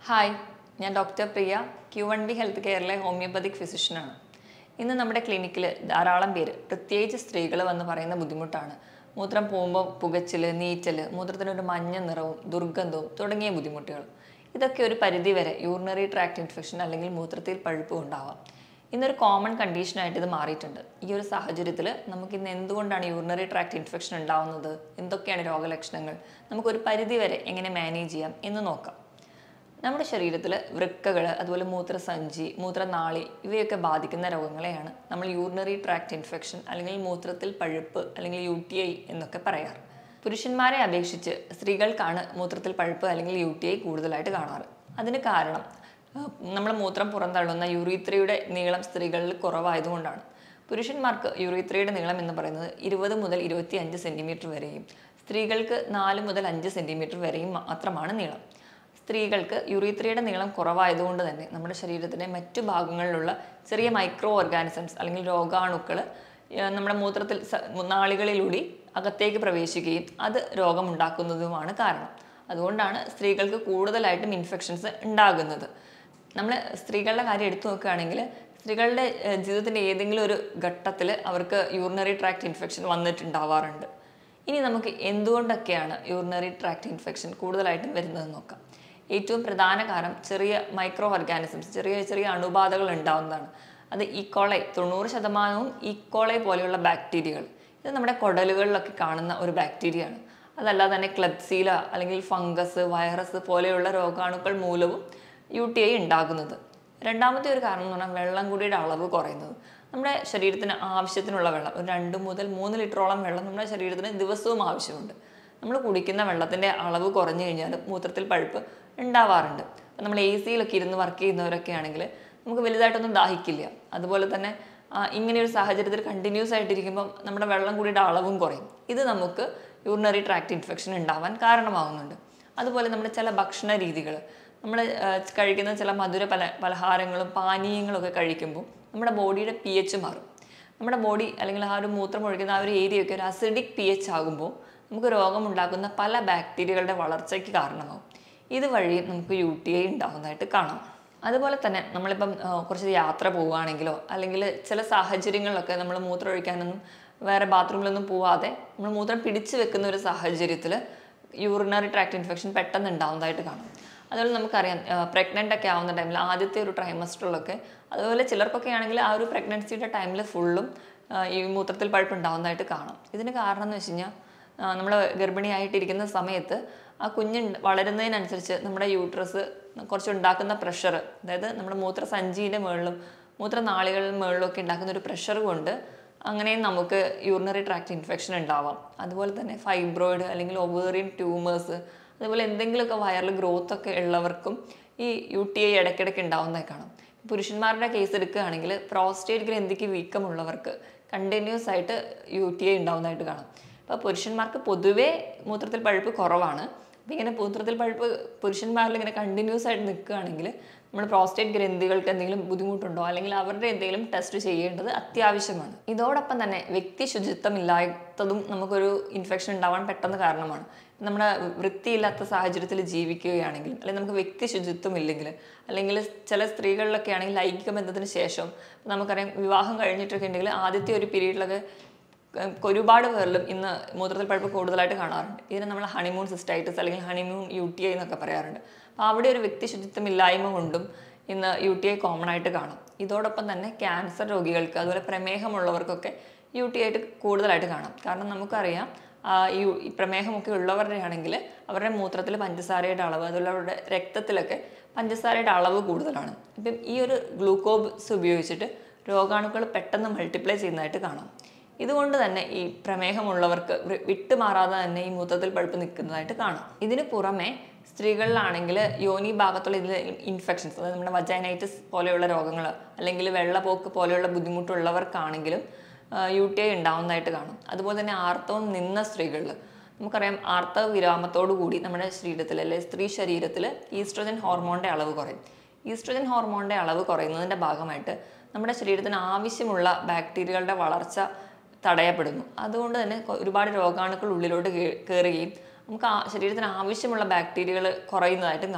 hi ഞാൻ doctor Priya Q one B health കെയറിലെ homoeopathic ഫിസിഷ്യനാണ് ഇന്ന് നമ്മുടെ ക്ലിനിക്കിൽ ധാരാളം പേര് പ്രത്യേകിച്ച് സ്ത്രീകൾ വന്ന് പറയുന്ന ബുദ്ധിമുട്ടാണ് മൂത്രം പോകുമ്പോൾ പുകച്ചിൽ നീറ്റൽ മൂത്രത്തിനൊരു മഞ്ഞ നിറവും ദുർഗന്ധവും തുടങ്ങിയ ബുദ്ധിമുട്ടുകൾ ഇതൊക്കെ ഒരു പരിധിവരെ യൂറിനറി ട്രാക്ട് ഇൻഫെക്ഷൻ അല്ലെങ്കിൽ മൂത്രത്തിൽ പഴുപ്പ് ഉണ്ടാവാം ഇന്നൊരു കോമൺ കണ്ടീഷനായിട്ട് ഇത് മാറിയിട്ടുണ്ട് ഈ ഒരു സാഹചര്യത്തിൽ നമുക്ക് ഇന്ന് എന്തുകൊണ്ടാണ് യൂറിനറി ട്രാക്ട് ഇൻഫെക്ഷൻ ഉണ്ടാവുന്നത് എന്തൊക്കെയാണ് രോഗലക്ഷണങ്ങൾ നമുക്കൊരു പരിധിവരെ എങ്ങനെ മാനേജ് ചെയ്യാം എന്ന് നോക്കാം നമ്മുടെ ശരീരത്തിൽ വൃക്കകൾ അതുപോലെ മൂത്രസഞ്ചി മൂത്രനാളി ഇവയൊക്കെ ബാധിക്കുന്ന രോഗങ്ങളെയാണ് നമ്മൾ യൂറിനറി ട്രാക്ട് ഇൻഫെക്ഷൻ അല്ലെങ്കിൽ മൂത്രത്തിൽ പഴുപ്പ് അല്ലെങ്കിൽ യു ടി ഐ എന്നൊക്കെ പറയാറ് പുരുഷന്മാരെ അപേക്ഷിച്ച് സ്ത്രീകൾക്കാണ് മൂത്രത്തിൽ പഴുപ്പ് അല്ലെങ്കിൽ യു ടി ഐ കൂടുതലായിട്ട് കാണാറ് അതിന് കാരണം നമ്മൾ മൂത്രം പുറന്തള്ളുന്ന യൂറിത്രയുടെ നീളം സ്ത്രീകളിൽ കുറവായതുകൊണ്ടാണ് പുരുഷന്മാർക്ക് യൂറിത്രയുടെ നീളം എന്ന് പറയുന്നത് ഇരുപത് മുതൽ ഇരുപത്തി അഞ്ച് സെൻറ്റിമീറ്റർ വരെയും സ്ത്രീകൾക്ക് നാല് മുതൽ അഞ്ച് സെൻറ്റിമീറ്റർ വരെയും മാത്രമാണ് നീളം സ്ത്രീകൾക്ക് യുറീത്രയുടെ നീളം കുറവായതുകൊണ്ട് തന്നെ നമ്മുടെ ശരീരത്തിൻ്റെ മറ്റു ഭാഗങ്ങളിലുള്ള ചെറിയ മൈക്രോ ഓർഗാനിസംസ് അല്ലെങ്കിൽ രോഗാണുക്കൾ നമ്മുടെ മൂത്രത്തിൽ സ- നാളികളിലൂടെ അകത്തേക്ക് പ്രവേശിക്കുകയും അത് രോഗമുണ്ടാക്കുന്നതുമാണ് കാരണം അതുകൊണ്ടാണ് സ്ത്രീകൾക്ക് കൂടുതലായിട്ടും ഇൻഫെക്ഷൻസ് ഉണ്ടാകുന്നത് നമ്മൾ സ്ത്രീകളുടെ കാര്യം എടുത്തു നോക്കുകയാണെങ്കിൽ സ്ത്രീകളുടെ ഏഹ്, ജീവിതത്തിൻ്റെ ഏതെങ്കിലും ഒരു ഘട്ടത്തിൽ അവർക്ക് യൂറിനറി ട്രാക്ട് ഇൻഫെക്ഷൻ വന്നിട്ടുണ്ടാവാറുണ്ട് ഇനി നമുക്ക് എന്തുകൊണ്ടൊക്കെയാണ് യൂറിനറി ട്രാക്ട് ഇൻഫെക്ഷൻ കൂടുതലായിട്ടും വരുന്നത് നോക്കാം ഏറ്റവും പ്രധാന കാരണം ചെറിയ മൈക്രോ ഓർഗാനിസംസ് ചെറിയ ചെറിയ അണുബാധകൾ ഉണ്ടാവുന്നതാണ് അത് ഈക്കോളൈ തൊണ്ണൂറ് ശതമാനവും ഈക്കോളൈ പോലെയുള്ള ബാക്ടീരിയകൾ ഇത് നമ്മുടെ കുടലുകളിലൊക്കെ കാണുന്ന ഒരു ബാക്ടീരിയയാണ് അതല്ലാതെ തന്നെ ക്ലബ്സീല അല്ലെങ്കിൽ ഫംഗസ് വൈറസ് പോലെയുള്ള രോഗാണുക്കൾ മൂലവും യു ടി ഐ ഉണ്ടാകുന്നത് രണ്ടാമത്തെ ഒരു കാരണം എന്ന് പറഞ്ഞാൽ വെള്ളം കൂടിയുടെ അളവ് കുറയുന്നത് നമ്മുടെ ശരീരത്തിന് ആവശ്യത്തിനുള്ള വെള്ളം ഒരു രണ്ട് മുതൽ മൂന്ന് ലിറ്ററോളം വെള്ളം നമ്മുടെ ശരീരത്തിന് ദിവസവും ആവശ്യമുണ്ട് നമ്മൾ കുടിക്കുന്ന വെള്ളത്തിൻ്റെ അളവ് കുറഞ്ഞു കഴിഞ്ഞാൽ മൂത്രത്തിൽ പഴുപ്പ് ഉണ്ടാവാറുണ്ട് അപ്പം നമ്മൾ എ സിയിലൊക്കെ ഇരുന്ന് വർക്ക് ചെയ്യുന്നവരൊക്കെ ആണെങ്കിൽ നമുക്ക് വലുതായിട്ടൊന്നും ദാഹിക്കില്ല അതുപോലെ തന്നെ ആ, ഇങ്ങനെയൊരു സാഹചര്യത്തിൽ കണ്ടിന്യൂസ് ആയിട്ടിരിക്കുമ്പോൾ നമ്മുടെ വെള്ളം കൂടിയുടെ അളവും കുറയും ഇത് നമുക്ക് യൂറിനറി ട്രാക്ട് ഇൻഫെക്ഷൻ ഉണ്ടാവാൻ കാരണമാവുന്നുണ്ട് അതുപോലെ നമ്മുടെ ചില ഭക്ഷണ രീതികൾ നമ്മൾ കഴിക്കുന്ന ചില മധുര പല പലഹാരങ്ങളും പാനീയങ്ങളും ഒക്കെ കഴിക്കുമ്പോൾ നമ്മുടെ ബോഡിയുടെ പി എച്ച് മാറും നമ്മുടെ ബോഡി അല്ലെങ്കിൽ ആ ഒരു മൂത്രം ഒഴിക്കുന്ന ആ ഒരു ഏരിയയൊക്കെ ഒരു അസിഡിക് പി എച്ച് ആകുമ്പോൾ നമുക്ക് രോഗമുണ്ടാക്കുന്ന പല ബാക്ടീരിയകളുടെ വളർച്ചയ്ക്ക് കാരണമാവും ഇതുവഴി നമുക്ക് യു ടി ഐ ഉണ്ടാകുന്നതായിട്ട് കാണാം അതുപോലെ തന്നെ നമ്മളിപ്പം ആ, കുറച്ച് യാത്ര പോവുകയാണെങ്കിലോ അല്ലെങ്കിൽ ചില സാഹചര്യങ്ങളിലൊക്കെ നമ്മൾ മൂത്രം ഒഴിക്കാനൊന്നും വേറെ ബാത്റൂമിലൊന്നും പോവാതെ നമ്മൾ മൂത്രം പിടിച്ചു വെക്കുന്ന ഒരു സാഹചര്യത്തിൽ യൂറിനറി ട്രാക്ട് ഇൻഫെക്ഷൻ പെട്ടെന്ന് ഉണ്ടാവുന്നതായിട്ട് കാണാം അതുപോലെ നമുക്കറിയാം പ്രഗ്നൻ്റ് ഒക്കെ ആവുന്ന ടൈമിൽ ആദ്യത്തെ ഒരു ട്രൈമസ്റ്ററിലൊക്കെ അതുപോലെ ചിലർക്കൊക്കെ ആണെങ്കിൽ ആ ഒരു പ്രഗ്നൻസിയുടെ ടൈമിൽ ഫുള്ളും ഈ മൂത്രത്തിൽ പഴുപ്പ് ഉണ്ടാവുന്നതായിട്ട് കാണാം ഇതിന് കാരണം എന്ന് വെച്ച് കഴിഞ്ഞാൽ നമ്മൾ ഗർഭിണിയായിട്ടിരിക്കുന്ന സമയത്ത് ആ കുഞ്ഞ് ഉണ്ട- വളരുന്നതിനനുസരിച്ച് നമ്മുടെ യൂട്രസ് കുറച്ച് ഉണ്ടാക്കുന്ന പ്രഷർ അതായത് നമ്മുടെ മൂത്രസഞ്ചിയുടെ മുകളിലും മൂത്രനാളികളുടെ മുകളിലും ഒക്കെ ഉണ്ടാക്കുന്ന ഒരു പ്രഷർ കൊണ്ട് അങ്ങനെയും നമുക്ക് യൂറിനറി ട്രാക്ട് ഇൻഫെക്ഷൻ ഉണ്ടാവാം അതുപോലെ തന്നെ ഫൈബ്രോയിഡ് അല്ലെങ്കിൽ ഒവേറിയൻ ട്യൂമേഴ്സ് അതുപോലെ എന്തെങ്കിലുമൊക്കെ വയറിൽ ഗ്രോത്ത് ഒക്കെ ഉള്ളവർക്കും ഈ യു ടി ഐ ഇടയ്ക്കിടയ്ക്ക് ഉണ്ടാവുന്നതായി കാണാം പുരുഷന്മാരുടെ കേസ് എടുക്കുകയാണെങ്കിൽ പ്രോസ്റ്റേറ്റ് ഗ്രന്ഥിക്ക് വീക്കമുള്ളവർക്ക് കണ്ടിന്യൂസ് ആയിട്ട് യു ടി ഐ ഉണ്ടാവുന്നതായിട്ട് കാണാം അപ്പോൾ പുരുഷന്മാർക്ക് പൊതുവേ മൂത്രത്തിൽ പഴുപ്പ് കുറവാണ് അപ്പം ഇങ്ങനെ മൂത്രത്തിൽ പഴുപ്പ് പുരുഷന്മാരിൽ ഇങ്ങനെ കണ്ടിന്യൂസ് ആയിട്ട് നിൽക്കുകയാണെങ്കിൽ നമ്മൾ പ്രോസ്റ്റേറ്റ് ഗ്രന്ഥികൾക്ക് എന്തെങ്കിലും ബുദ്ധിമുട്ടുണ്ടോ അല്ലെങ്കിൽ അവരുടെ എന്തെങ്കിലും ടെസ്റ്റ് ചെയ്യേണ്ടത് അത്യാവശ്യമാണ് ഇതോടൊപ്പം തന്നെ വ്യക്തി ശുചിത്വം ഇല്ലാത്തതും നമുക്കൊരു ഇൻഫെക്ഷൻ ഉണ്ടാവാൻ പെട്ടെന്ന് കാരണമാണ് നമ്മുടെ വൃത്തിയില്ലാത്ത സാഹചര്യത്തിൽ ജീവിക്കുകയാണെങ്കിൽ അല്ലെങ്കിൽ നമുക്ക് വ്യക്തി ശുചിത്വം ഇല്ലെങ്കിൽ അല്ലെങ്കിൽ ചില സ്ത്രീകളിലൊക്കെ ആണെങ്കിൽ ലൈംഗിക ബന്ധത്തിന് ശേഷം നമുക്കറിയാം വിവാഹം കഴിഞ്ഞിട്ടൊക്കെ ഉണ്ടെങ്കിൽ ആദ്യത്തെ ഒരു പീരീഡിലൊക്കെ ഏഹ് ഒരുപാട് പേരിലും ഇന്ന് മൂത്രത്തിൽ പഴുപ്പ് കൂടുതലായിട്ട് കാണാറുണ്ട് ഇതിനെ നമ്മൾ ഹണിമൂൺ സിസ്റ്റൈറ്റിസ് അല്ലെങ്കിൽ ഹണിമൂൺ യു ടി ഐ എന്നൊക്കെ പറയാറുണ്ട് അപ്പോൾ അവിടെ ഒരു വ്യക്തി ശുചിത്വം ഇല്ലായ്മ കൊണ്ടും ഇന്ന് യു ടി ഐ കോമൺ ആയിട്ട് കാണാം ഇതോടൊപ്പം തന്നെ ക്യാൻസർ രോഗികൾക്ക് അതുപോലെ പ്രമേഹമുള്ളവർക്കൊക്കെ യു ടി ആയിട്ട് കൂടുതലായിട്ട് കാണാം കാരണം നമുക്കറിയാം ആ, ഈ ഈ പ്രമേഹമൊക്കെ ഉള്ളവരുടെ ആണെങ്കിൽ അവരുടെ മൂത്രത്തിൽ പഞ്ചസാരയുടെ അളവ് അതുപോലെ അവരുടെ രക്തത്തിലൊക്കെ പഞ്ചസാരയുടെ അളവ് കൂടുതലാണ് ഇപ്പം ഈ ഒരു ഗ്ലൂക്കോസ് ഉപയോഗിച്ചിട്ട് രോഗാണുക്കൾ പെട്ടെന്ന് മൾട്ടിപ്ലൈ ചെയ്യുന്നതായിട്ട് കാണാം ഇതുകൊണ്ട് തന്നെ ഈ പ്രമേഹമുള്ളവർക്ക് വി- വിട്ടുമാറാതെ തന്നെ ഈ മൂത്രത്തിൽ പഴുപ്പ് നിൽക്കുന്നതായിട്ട് കാണാം ഇതിന് പുറമെ സ്ത്രീകളിലാണെങ്കിൽ യോനി ഭാഗത്തുള്ള ഇതിൽ ഇൻഫെക്ഷൻസ് അതായത് നമ്മുടെ വജൈനൈറ്റിസ് പോലെയുള്ള രോഗങ്ങൾ അല്ലെങ്കിൽ വെള്ളപ്പോക്ക് പോലെയുള്ള ബുദ്ധിമുട്ടുള്ളവർക്കാണെങ്കിലും യു ടി ഐ ഉണ്ടാവുന്നതായിട്ട് കാണാം അതുപോലെ തന്നെ ആർത്തവം നിന്ന സ്ത്രീകളിൽ നമുക്കറിയാം ആർത്തവ വിരാമത്തോടു കൂടി നമ്മുടെ ശരീരത്തിൽ അല്ലെങ്കിൽ സ്ത്രീ ശരീരത്തിൽ ഈസ്ട്രോജൻ ഹോർമോണിൻ്റെ അളവ് കുറയും ഈസ്ട്രോജൻ ഹോർമോണിൻ്റെ അളവ് കുറയുന്നതിൻ്റെ ഭാഗമായിട്ട് നമ്മുടെ ശരീരത്തിന് ആവശ്യമുള്ള ബാക്ടീരിയകളുടെ വളർച്ച തടയപ്പെടുന്നു അതുകൊണ്ട് തന്നെ കൊ- ഒരുപാട് രോഗാണുക്കൾ ഉള്ളിലോട്ട് കേ- കയറുകയും നമുക്ക് ആ ശരീരത്തിന് ആവശ്യമുള്ള ബാക്ടീരിയകൾ കുറയുന്നതായിട്ടും കാണാം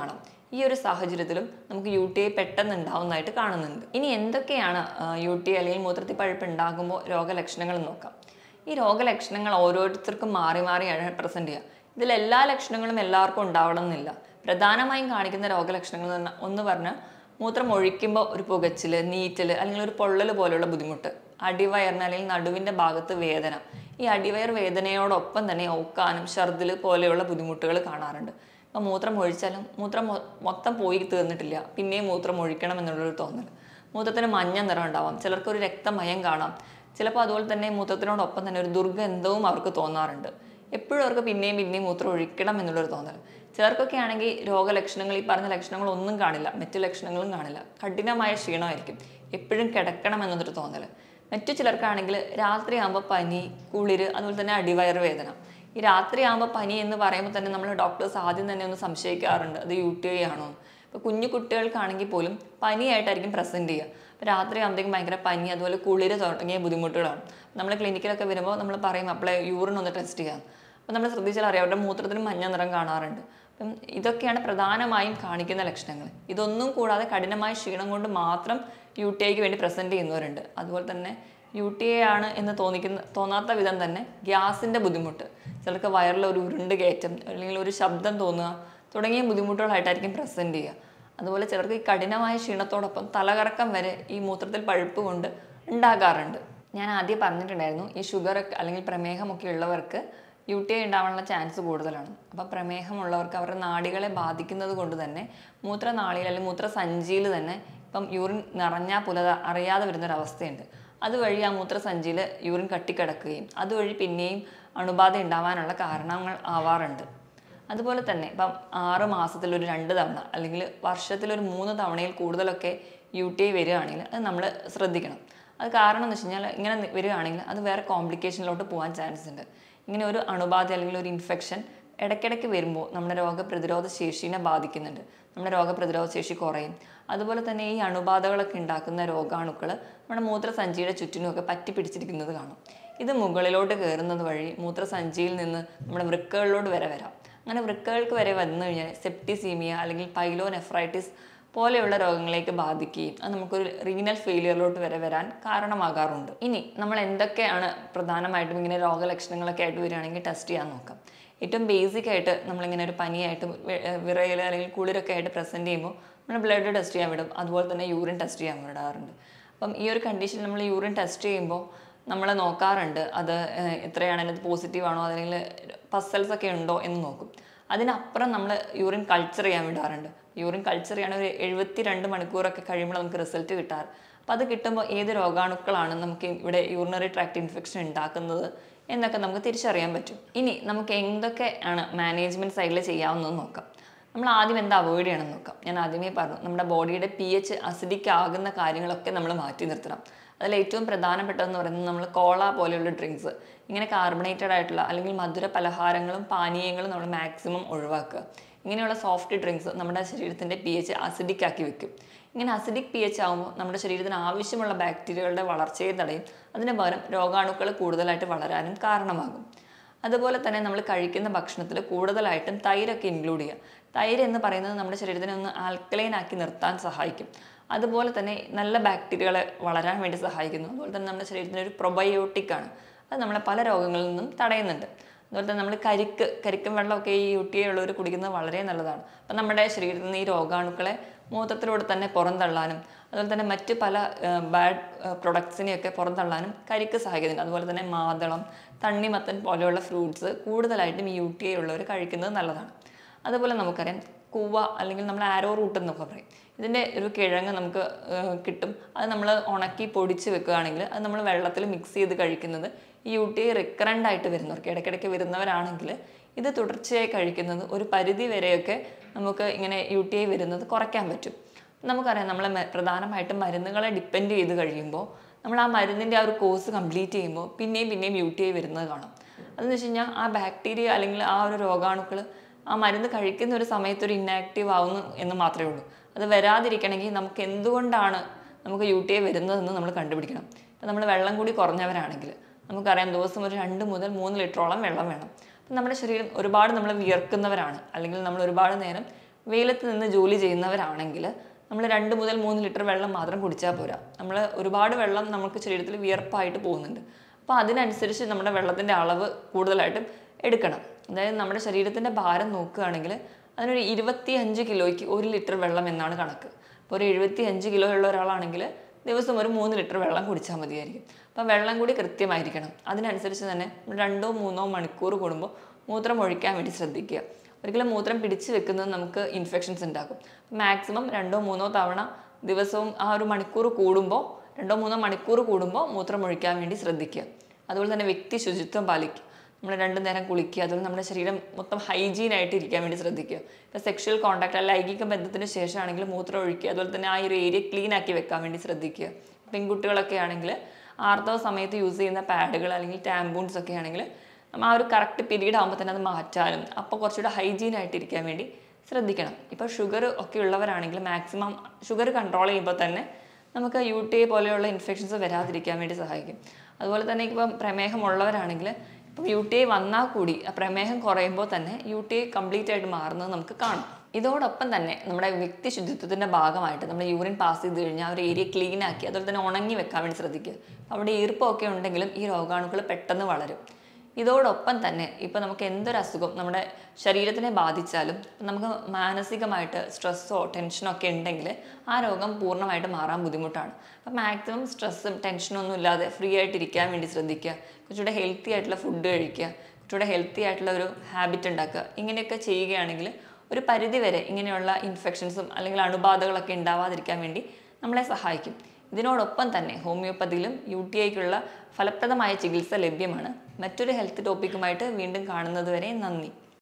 ഈ ഒരു സാഹചര്യത്തിലും നമുക്ക് യു ടി ഐ പെട്ടെന്ന് ഉണ്ടാവുന്നതായിട്ട് കാണുന്നുണ്ട് ഇനി എന്തൊക്കെയാണ് യു ടി ഐ അല്ലെങ്കിൽ മൂത്രത്തിൽ പഴുപ്പ് ഉണ്ടാകുമ്പോൾ രോഗലക്ഷണങ്ങൾ എന്ന് നോക്കാം ഈ രോഗലക്ഷണങ്ങൾ ഓരോരുത്തർക്കും മാറി മാറിയാണ് പ്രസൻറ്റ് ചെയ്യുക ഇതിൽ എല്ലാ ലക്ഷണങ്ങളും എല്ലാവർക്കും ഉണ്ടാവണം എന്നില്ല പ്രധാനമായും കാണിക്കുന്ന രോഗലക്ഷണങ്ങൾ എന്ന് പറഞ്ഞാൽ ഒന്ന് പറഞ്ഞാൽ മൂത്രം ഒഴിക്കുമ്പോൾ ഒരു പുകച്ചിൽ നീറ്റൽ അല്ലെങ്കിൽ ഒരു പൊള്ളൽ പോലെയുള്ള ബുദ്ധിമുട്ട് അടിവയറിന് അല്ലെങ്കിൽ നടുവിൻ്റെ ഭാഗത്ത് വേദന ഈ അടിവയർ വേദനയോടൊപ്പം തന്നെ ഓക്കാനും ഛർദിൽ പോലെയുള്ള ബുദ്ധിമുട്ടുകൾ കാണാറുണ്ട് ഇപ്പം മൂത്രം ഒഴിച്ചാലും മൂത്രം മൊ- മൊത്തം പോയി തീർന്നിട്ടില്ല പിന്നെയും മൂത്രം ഒഴിക്കണം എന്നുള്ളൊരു തോന്നൽ മൂത്രത്തിന് മഞ്ഞ നിറം ഉണ്ടാവാം ചിലർക്ക് ഒരു രക്തമയം കാണാം ചിലപ്പോൾ അതുപോലെ തന്നെ മൂത്രത്തിനോടൊപ്പം തന്നെ ഒരു ദുർഗന്ധവും അവർക്ക് തോന്നാറുണ്ട് എപ്പോഴും അവർക്ക് പിന്നെയും പിന്നെയും മൂത്രം ഒഴിക്കണം എന്നുള്ളൊരു തോന്നൽ ചിലർക്കൊക്കെ ആണെങ്കിൽ രോഗലക്ഷണങ്ങൾ ഈ പറഞ്ഞ ലക്ഷണങ്ങളൊന്നും കാണില്ല മറ്റു ലക്ഷണങ്ങളും കാണില്ല കഠിനമായ ക്ഷീണമായിരിക്കും എപ്പോഴും കിടക്കണം എന്നൊരു തോന്നൽ മറ്റു ചിലർക്കാണെങ്കിൽ രാത്രിയാകുമ്പോൾ പനി കുളിര് അതുപോലെ തന്നെ അടിവയറ് വേദന ഈ രാത്രിയാകുമ്പോൾ പനി എന്ന് പറയുമ്പോൾ തന്നെ നമ്മൾ ഡോക്ടേഴ്സ് ആദ്യം തന്നെ ഒന്ന് സംശയിക്കാറുണ്ട് അത് യു ടി ഐ ആണോ ഇപ്പോൾ കുഞ്ഞു കുട്ടികൾക്കാണെങ്കിൽ പോലും പനിയായിട്ടായിരിക്കും പ്രസൻറ്റ് ചെയ്യുക അപ്പോൾ രാത്രി ആകുമ്പോഴത്തേക്കും ഭയങ്കര പനി അതുപോലെ കുളിര് തുടങ്ങിയ ബുദ്ധിമുട്ടുകളാണ് നമ്മൾ ക്ലിനിക്കിലൊക്കെ വരുമ്പോൾ നമ്മൾ പറയും അപ്പോളെ യൂറിൻ ഒന്ന് ടെസ്റ്റ് ചെയ്യാം അപ്പോൾ നമ്മൾ ശ്രദ്ധിച്ചാൽ അറിയാം അവരുടെ മൂത്രത്തിന് മഞ്ഞ നിറം കാണാറുണ്ട് അപ്പം ഇതൊക്കെയാണ് പ്രധാനമായും കാണിക്കുന്ന ലക്ഷണങ്ങൾ ഇതൊന്നും കൂടാതെ കഠിനമായ ക്ഷീണം കൊണ്ട് മാത്രം യു ടി ഐക്ക് വേണ്ടി പ്രസൻറ്റ് ചെയ്യുന്നവരുണ്ട് അതുപോലെ തന്നെ യു ടി ഐ ആണ് എന്ന് തോന്നിക്കുന്ന തോന്നാത്ത വിധം തന്നെ ഗ്യാസിൻ്റെ ബുദ്ധിമുട്ട് ചിലർക്ക് വയറിൽ ഒരു ഉരുണ്ട് കയറ്റം അല്ലെങ്കിൽ ഒരു ശബ്ദം തോന്നുക തുടങ്ങിയ ബുദ്ധിമുട്ടുകളായിട്ടായിരിക്കും പ്രസൻറ്റ് ചെയ്യുക അതുപോലെ ചിലർക്ക് ഈ കഠിനമായ ക്ഷീണത്തോടൊപ്പം തലകറക്കം വരെ ഈ മൂത്രത്തിൽ പഴുപ്പ് കൊണ്ട് ഉണ്ടാകാറുണ്ട് ഞാൻ ആദ്യം പറഞ്ഞിട്ടുണ്ടായിരുന്നു ഈ ഷുഗർ അല്ലെങ്കിൽ പ്രമേഹമൊക്കെ ഉള്ളവർക്ക് യു ടി ഐ ഉണ്ടാവാനുള്ള ചാൻസ് കൂടുതലാണ് അപ്പം പ്രമേഹമുള്ളവർക്ക് അവരുടെ നാഡികളെ ബാധിക്കുന്നത് കൊണ്ട് തന്നെ മൂത്രനാളിയിൽ അല്ലെങ്കിൽ മൂത്രസഞ്ചിയിൽ തന്നെ ഇപ്പം യൂറിൻ നിറഞ്ഞാൽ പോലും അത് അറിയാതെ വരുന്നൊരവസ്ഥയുണ്ട് അതുവഴി ആ മൂത്രസഞ്ചിയിൽ യൂറിൻ കട്ടിക്കിടക്കുകയും അതുവഴി പിന്നെയും അണുബാധ ഉണ്ടാവാനുള്ള കാരണങ്ങൾ ആവാറുണ്ട് അതുപോലെ തന്നെ ഇപ്പം ആറ് മാസത്തിൽ ഒരു രണ്ട് തവണ അല്ലെങ്കിൽ വർഷത്തിലൊരു മൂന്ന് തവണയിൽ കൂടുതലൊക്കെ യു ടി ഐ വരികയാണെങ്കിൽ അത് നമ്മൾ ശ്രദ്ധിക്കണം അത് കാരണം എന്ന് വെച്ച് കഴിഞ്ഞാൽ ഇങ്ങനെ നി- വരികയാണെങ്കിൽ അത് വേറെ കോംപ്ലിക്കേഷനിലോട്ട് പോകാൻ ചാൻസ് ഉണ്ട് ഇങ്ങനെ ഒരു അണുബാധ അല്ലെങ്കിൽ ഒരു ഇൻഫെക്ഷൻ ഇടയ്ക്കിടയ്ക്ക് വരുമ്പോൾ നമ്മുടെ രോഗപ്രതിരോധ ശേഷിനെ ബാധിക്കുന്നുണ്ട് നമ്മുടെ രോഗപ്രതിരോധ ശേഷി കുറയും അതുപോലെ തന്നെ ഈ അണുബാധകളൊക്കെ ഉണ്ടാക്കുന്ന രോഗാണുക്കൾ നമ്മുടെ മൂത്രസഞ്ചിയുടെ ചുറ്റിനുമൊക്കെ പറ്റി പിടിച്ചിരിക്കുന്നത് കാണും ഇത് മുകളിലോട്ട് കയറുന്നത് വഴി മൂത്രസഞ്ചിയിൽ നിന്ന് നമ്മുടെ വൃക്കകളിലോട്ട് വരെ വരാം അങ്ങനെ വൃക്കകൾക്ക് വരെ വന്നു കഴിഞ്ഞാൽ സെപ്റ്റിസീമിയ അല്ലെങ്കിൽ പൈലോ നെഫ്രൈറ്റിസ് പോലെയുള്ള രോഗങ്ങളിലേക്ക് ബാധിക്കുകയും അത് നമുക്കൊരു റീനൽ ഫെയിലിയറിലോട്ട് വരെ വരാൻ കാരണമാകാറുണ്ട് ഇനി നമ്മൾ എന്തൊക്കെയാണ് പ്രധാനമായിട്ടും ഇങ്ങനെ രോഗലക്ഷണങ്ങളൊക്കെ ആയിട്ട് വരികയാണെങ്കിൽ ടെസ്റ്റ് ചെയ്യാൻ നോക്കാം ഏറ്റവും ബേസിക് ആയിട്ട് നമ്മളിങ്ങനെ ഒരു പനിയായിട്ട് വി- ഏർ വിറയൽ അല്ലെങ്കിൽ കുളിരൊക്കെ ആയിട്ട് പ്രസൻറ്റ് ചെയ്യുമ്പോൾ നമ്മൾ ബ്ലഡ് ടെസ്റ്റ് ചെയ്യാൻ വിടും അതുപോലെ തന്നെ യൂറിൻ ടെസ്റ്റ് ചെയ്യാൻ വിടാറുണ്ട് അപ്പം ഈ ഒരു കണ്ടീഷനിൽ നമ്മൾ യൂറിൻ ടെസ്റ്റ് ചെയ്യുമ്പോൾ നമ്മൾ നോക്കാറുണ്ട് അത് ഏഹ്, എത്രയാണ് അതിനകത്ത് പോസിറ്റീവ് ആണോ അല്ലെങ്കിൽ പസൽസ് ഒക്കെ ഉണ്ടോ എന്ന് നോക്കും അതിനപ്പുറം നമ്മൾ യൂറിൻ കൾച്ചർ ചെയ്യാൻ വിടാറുണ്ട് യൂറിൻ കൾച്ചർ ചെയ്യണ ഒരു എഴുപത്തി രണ്ട് മണിക്കൂറൊക്കെ കഴിയുമ്പോൾ നമുക്ക് റിസൾട്ട് കിട്ടാറ് അപ്പോൾ അത് കിട്ടുമ്പോൾ ഏത് രോഗാണുക്കളാണ് നമുക്ക് ഇവിടെ യൂറിനറി ട്രാക്ട് ഇൻഫെക്ഷൻ ഉണ്ടാക്കുന്നത് എന്നൊക്കെ നമുക്ക് തിരിച്ചറിയാൻ പറ്റും ഇനി നമുക്ക് എന്തൊക്കെ ആണ് മാനേജ്മെൻറ്റ് സൈഡിൽ ചെയ്യാവുന്നതെന്ന് നോക്കാം നമ്മൾ ആദ്യം എന്താ അവോയ്ഡ് ചെയ്യണമെന്ന് നോക്കാം ഞാൻ ആദ്യമേ പറഞ്ഞു നമ്മുടെ ബോഡിയുടെ പി എച്ച് അസിഡിക് ആകുന്ന കാര്യങ്ങളൊക്കെ നമ്മൾ മാറ്റി നിർത്തണം അതിൽ ഏറ്റവും പ്രധാനപ്പെട്ടതെന്ന് പറയുന്നത് നമ്മൾ കോള പോലെയുള്ള ഡ്രിങ്ക്സ് ഇങ്ങനെ കാർബണേറ്റഡ് ആയിട്ടുള്ള അല്ലെങ്കിൽ മധുര പലഹാരങ്ങളും പാനീയങ്ങളും നമ്മൾ മാക്സിമം ഒഴിവാക്കുക ഇങ്ങനെയുള്ള സോഫ്റ്റ് ഡ്രിങ്ക്സ് നമ്മുടെ ശരീരത്തിൻ്റെ പി എച്ച് അസിഡിക് ആക്കി വെക്കും ഇങ്ങനെ അസിഡിക് പി എച്ച് ആകുമ്പോൾ നമ്മുടെ ശരീരത്തിന് ആവശ്യമുള്ള ബാക്ടീരിയകളുടെ വളർച്ചയെ തടയും അതിന് പകരം രോഗാണുക്കൾ കൂടുതലായിട്ട് വളരാനും കാരണമാകും അതുപോലെ തന്നെ നമ്മൾ കഴിക്കുന്ന ഭക്ഷണത്തിൽ കൂടുതലായിട്ടും തൈരൊക്കെ ഇൻക്ലൂഡ് ചെയ്യുക തൈര് എന്ന് പറയുന്നത് നമ്മുടെ ശരീരത്തിനെ ഒന്ന് ആൽക്കലൈൻ ആക്കി നിർത്താൻ സഹായിക്കും അതുപോലെ തന്നെ നല്ല ബാക്ടീരിയകളെ വളരാൻ വേണ്ടി സഹായിക്കുന്നു അതുപോലെ തന്നെ നമ്മുടെ ശരീരത്തിന് ഒരു പ്രൊബയോട്ടിക് ആണ് അത് നമ്മളെ പല രോഗങ്ങളിൽ നിന്നും തടയുന്നുണ്ട് അതുപോലെ തന്നെ നമ്മൾ കരിക്ക് കരിക്കും വെള്ളമൊക്കെ ഈ യു ടി ഐ ഉള്ളവർ കുടിക്കുന്നത് വളരെ നല്ലതാണ് അപ്പം നമ്മുടെ ശരീരത്തിൽ നിന്ന് ഈ രോഗാണുക്കളെ മൂത്രത്തിലൂടെ തന്നെ പുറന്തള്ളാനും അതുപോലെ തന്നെ മറ്റ് പല ബാഡ് പ്രൊഡക്ട്സിനെയൊക്കെ പുറന്തള്ളാനും കരിക്ക് സഹായിക്കുന്നുണ്ട് അതുപോലെ തന്നെ മാതളം തണ്ണിമത്തൻ പോലെയുള്ള ഫ്രൂട്ട്സ് കൂടുതലായിട്ടും ഈ യു ടി ഐ ഉള്ളവർ കഴിക്കുന്നത് നല്ലതാണ് അതുപോലെ നമുക്കറിയാം കൂവ അല്ലെങ്കിൽ നമ്മൾ ആരോ റൂട്ട് എന്നൊക്കെ പറയും ഇതിൻ്റെ ഒരു കിഴങ്ങ് നമുക്ക് ഏഹ്, കിട്ടും അത് നമ്മൾ ഉണക്കി പൊടിച്ച് വെക്കുകയാണെങ്കിൽ അത് നമ്മൾ വെള്ളത്തിൽ മിക്സ് ചെയ്ത് കഴിക്കുന്നത് ഈ യു ടി ഐ റിക്കറൻ്റ് ആയിട്ട് വരുന്നവർക്ക് ഇടയ്ക്കിടയ്ക്ക് വരുന്നവരാണെങ്കിൽ ഇത് തുടർച്ചയായി കഴിക്കുന്നത് ഒരു പരിധി വരെയൊക്കെ നമുക്ക് ഇങ്ങനെ യു ടി ഐ വരുന്നത് കുറയ്ക്കാൻ പറ്റും നമുക്കറിയാം നമ്മൾ പ്രധാനമായിട്ടും മരുന്നുകളെ ഡിപ്പെൻഡ് ചെയ്ത് കഴിയുമ്പോൾ നമ്മൾ ആ മരുന്നിൻ്റെ ആ ഒരു കോഴ്സ് കംപ്ലീറ്റ് ചെയ്യുമ്പോൾ പിന്നെയും പിന്നെയും യു ടി ഐ വരുന്നത് കാണാം അതെന്ന് വെച്ച് കഴിഞ്ഞാൽ ആ ബാക്ടീരിയ അല്ലെങ്കിൽ ആ ഒരു രോഗാണുക്കൾ ആ മരുന്ന് കഴിക്കുന്ന ഒരു സമയത്ത് ഒരു ഇന്നാക്റ്റീവ് ആവുന്നു എന്ന് മാത്രമേ ഉള്ളൂ അത് വരാതിരിക്കണമെങ്കിൽ നമുക്ക് എന്തുകൊണ്ടാണ് നമുക്ക് യു ടി ഐ വരുന്നതെന്ന് നമ്മൾ കണ്ടുപിടിക്കണം ഇപ്പം നമ്മൾ വെള്ളം കൂടി കുറഞ്ഞവരാണെങ്കിൽ നമുക്കറിയാം ദിവസം ഒരു രണ്ട് മുതൽ മൂന്ന് ലിറ്ററോളം വെള്ളം വേണം അപ്പം നമ്മുടെ ശരീരം ഒരുപാട് നമ്മൾ വിയർക്കുന്നവരാണ് അല്ലെങ്കിൽ നമ്മൾ ഒരുപാട് നേരം വെയിലത്ത് നിന്ന് ജോലി ചെയ്യുന്നവരാണെങ്കിൽ നമ്മൾ രണ്ട് മുതൽ മൂന്ന് ലിറ്റർ വെള്ളം മാത്രം കുടിച്ചാൽ പോരാ നമ്മൾ ഒരുപാട് വെള്ളം നമുക്ക് ശരീരത്തിൽ വിയർപ്പായിട്ട് പോകുന്നുണ്ട് അപ്പോൾ അതിനനുസരിച്ച് നമ്മുടെ വെള്ളത്തിൻ്റെ അളവ് കൂടുതലായിട്ടും എടുക്കണം അതായത് നമ്മുടെ ശരീരത്തിൻ്റെ ഭാരം നോക്കുകയാണെങ്കിൽ അതിനൊരു ഇരുപത്തി അഞ്ച് കിലോയ്ക്ക് ഒരു ലിറ്റർ വെള്ളം എന്നാണ് കണക്ക് അപ്പോൾ ഒരു എഴുപത്തി അഞ്ച് കിലോ ഉള്ള ഒരാളാണെങ്കിൽ ദിവസം ഒരു മൂന്ന് ലിറ്റർ വെള്ളം കുടിച്ചാൽ മതിയായിരിക്കും അപ്പോൾ വെള്ളം കൂടി കൃത്യമായിരിക്കണം അതിനനുസരിച്ച് തന്നെ രണ്ടോ മൂന്നോ മണിക്കൂർ കൂടുമ്പോൾ മൂത്രം ഒഴിക്കാൻ വേണ്ടി ശ്രദ്ധിക്കുക ഒരിക്കലും മൂത്രം പിടിച്ചു വെക്കുന്നത് നമുക്ക് ഇൻഫെക്ഷൻസ് ഉണ്ടാക്കും മാക്സിമം രണ്ടോ മൂന്നോ തവണ ദിവസവും ആ ഒരു മണിക്കൂർ കൂടുമ്പോൾ രണ്ടോ മൂന്നോ മണിക്കൂർ കൂടുമ്പോൾ മൂത്രം ഒഴിക്കാൻ വേണ്ടി ശ്രദ്ധിക്കുക അതുപോലെ തന്നെ വ്യക്തി ശുചിത്വം പാലിക്കുക നമ്മൾ രണ്ടു നേരം കുളിക്കുക അതുപോലെ നമ്മുടെ ശരീരം മൊത്തം ഹൈജീൻ ആയിട്ട് ഇരിക്കാൻ വേണ്ടി ശ്രദ്ധിക്കുക ഇപ്പോൾ സെക്ഷൽ കോൺടാക്ട് ലൈംഗിക ബന്ധത്തിന് ശേഷമാണെങ്കിൽ മൂത്രം ഒഴിക്കുക അതുപോലെ തന്നെ ആ ഒരു ഏരിയ ക്ലീൻ ആക്കി വെക്കാൻ വേണ്ടി ശ്രദ്ധിക്കുക പെൺകുട്ടികളൊക്കെ ആണെങ്കിൽ ആർത്തവ സമയത്ത് യൂസ് ചെയ്യുന്ന പാഡുകൾ അല്ലെങ്കിൽ ടാമ്പൂൺസ് ഒക്കെ ആണെങ്കിൽ നമ്മൾ ആ ഒരു കറക്റ്റ് പീരീഡ് ആകുമ്പോൾ തന്നെ അത് മാറ്റാനും അപ്പോൾ കുറച്ചുകൂടെ ഹൈജീൻ ആയിട്ട് ഇരിക്കാൻ വേണ്ടി ശ്രദ്ധിക്കണം ഇപ്പോൾ ഷുഗർ ഒക്കെ ഉള്ളവരാണെങ്കിൽ മാക്സിമം ഷുഗർ കൺട്രോൾ ചെയ്യുമ്പോൾ തന്നെ നമുക്ക് യു ടി ഐ പോലെയുള്ള ഇൻഫെക്ഷൻസ് വരാതിരിക്കാൻ വേണ്ടി സഹായിക്കും അതുപോലെ തന്നെ ഇപ്പം പ്രമേഹമുള്ളവരാണെങ്കിൽ ഇപ്പം യു ടി ഐ വന്നാൽ കൂടി ആ പ്രമേഹം കുറയുമ്പോൾ തന്നെ യു ടി ഐ കംപ്ലീറ്റ് ആയിട്ട് മാറുന്നത് നമുക്ക് കാണാം ഇതോടൊപ്പം തന്നെ നമ്മുടെ വ്യക്തി ശുചിത്വത്തിൻ്റെ ഭാഗമായിട്ട് നമ്മൾ യൂറിൻ പാസ് ചെയ്ത് കഴിഞ്ഞാൽ ആ ഒരു ഏരിയ ക്ലീൻ ആക്കി അതുപോലെ തന്നെ ഉണങ്ങി വെക്കാൻ വേണ്ടി ശ്രദ്ധിക്കുക അവിടെ ഈർപ്പമൊക്കെ ഉണ്ടെങ്കിലും ഈ രോഗാണുക്കൾ പെട്ടെന്ന് വളരും ഇതോടൊപ്പം തന്നെ ഇപ്പം നമുക്ക് എന്തൊരു അസുഖം നമ്മുടെ ശരീരത്തിനെ ബാധിച്ചാലും നമുക്ക് മാനസികമായിട്ട് സ്ട്രെസ്സോ ടെൻഷനോ ഒക്കെ ഉണ്ടെങ്കിൽ ആ രോഗം പൂർണ്ണമായിട്ട് മാറാൻ ബുദ്ധിമുട്ടാണ് അപ്പം മാക്സിമം സ്ട്രെസ്സും ടെൻഷനും ഒന്നും ഇല്ലാതെ ഫ്രീ ആയിട്ട് ഇരിക്കാൻ വേണ്ടി ശ്രദ്ധിക്കുക കുറച്ചുകൂടെ ഹെൽത്തി ആയിട്ടുള്ള ഫുഡ് കഴിക്കുക കുറച്ചുകൂടെ ഹെൽത്തി ആയിട്ടുള്ള ഒരു ഹാബിറ്റ് ഉണ്ടാക്കുക ഇങ്ങനെയൊക്കെ ചെയ്യുകയാണെങ്കിൽ ഒരു പരിധി വരെ ഇങ്ങനെയുള്ള ഇൻഫെക്ഷൻസും അല്ലെങ്കിൽ അണുബാധകളൊക്കെ ഉണ്ടാവാതിരിക്കാൻ വേണ്ടി നമ്മളെ സഹായിക്കും ഇതിനോടൊപ്പം തന്നെ ഹോമിയോപ്പതിയിലും യു ടി ഐക്കുള്ള ഫലപ്രദമായ ചികിത്സ ലഭ്യമാണ് മറ്റൊരു ഹെൽത്ത് ടോപ്പിക്കുമായിട്ട് വീണ്ടും കാണുന്നതുവരെ നന്ദി